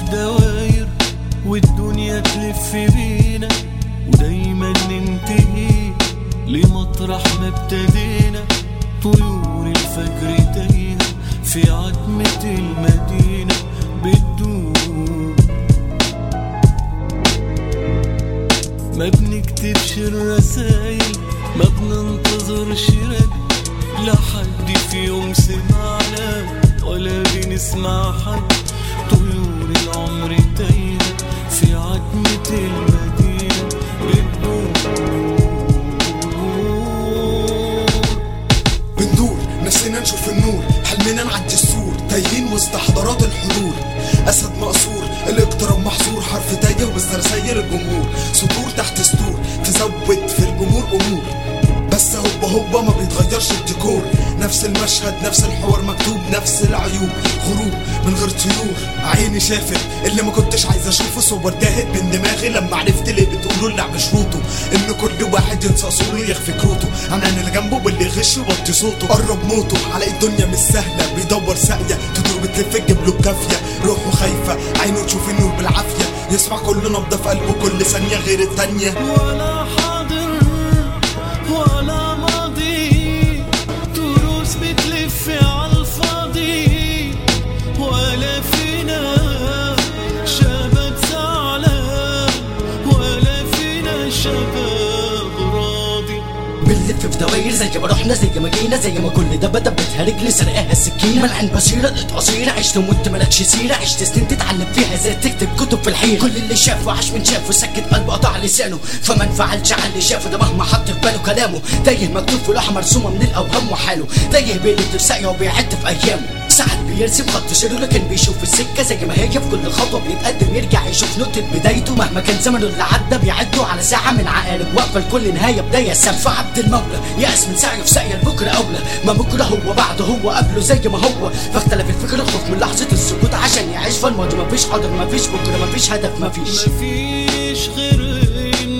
دواير والدنيا تلف بينا ودايما ننتهي لمطرح ما ابتدينا طيور الفجر تايهة في عتمة المدينة بتدوب ما بنكتبش الرسايل ما بننتظرش رد لا حد في يوم سمعنا ولا بنسمع حد طيور العمر تايهة في عتمة المدينة بتدور بندور نفسنا نشوف النور حلمنا نعدي السور تايهين وسط حضارات الحضور اسد مقصور الاقتراب محظور حرف تايه وسط رسايل الجمهور سطور تحت سطور تزود في الجمهور امور بس هوبا هوبا ما بيتغيرش الديكور نفس المشهد نفس الحوار مكتوب نفس العيوب غروب من غير طيور عيني شافت اللي ما كنتش عايز اشوفه صور تاهت من دماغي لما عرفت ليه بتقولوا اللعب شروطه ان كل واحد ينسى اصوله يخفي كروته عملان اللي جنبه باللي يغش وطي صوته قرب موته على الدنيا مش سهله بيدور ساقيه تدور بتلف تجيب له الكافيه روحه خايفه عينه تشوف النور بالعافيه يسمع كل نبضه في قلبه كل ثانيه غير التانيه ولا حاضر ولا ماضي تروس بتلف عالفاضي ولا فينا شباب زعلان ولا فينا شباب راضي بنلف في دواير زي ما رحنا زي ما جينا زي ما كل ده بدا بتهرج سرقاها السكينه ملعن بصيره لقيت قصيره عشت ومت مالكش سيره عشت سنين تتعلم فيها ازاي تكتب كتب في الحيره كل اللي شافه عاش من شافه سكت قلبه قطع لسانه فما انفعلش على اللي شافه ده مهما حط في باله كلامه تايه مكتوب في لوحه مرسومه من الاوهام وحاله تايه بيلف في ساقيه وبيعد في ايامه ساعات بيرسم خط سيره لكن بيشوف السكه زي ما هي في كل خطوه بيتقدم يرجع يشوف نقطه بدايته مهما كان زمنه اللي عدى بيعدوا على ساعه من عقارب واقفه لكل نهايه بدايه سالفه عبد المولى يأس من سعيه في ساقيه لبكره اولى ما بكره هو بعده هو قبله زي ما هو فاختلف الفكر الخوف من لحظه السكوت عشان يعيش في الماضي مفيش حاضر مفيش بكره مفيش هدف مفيش مفيش غير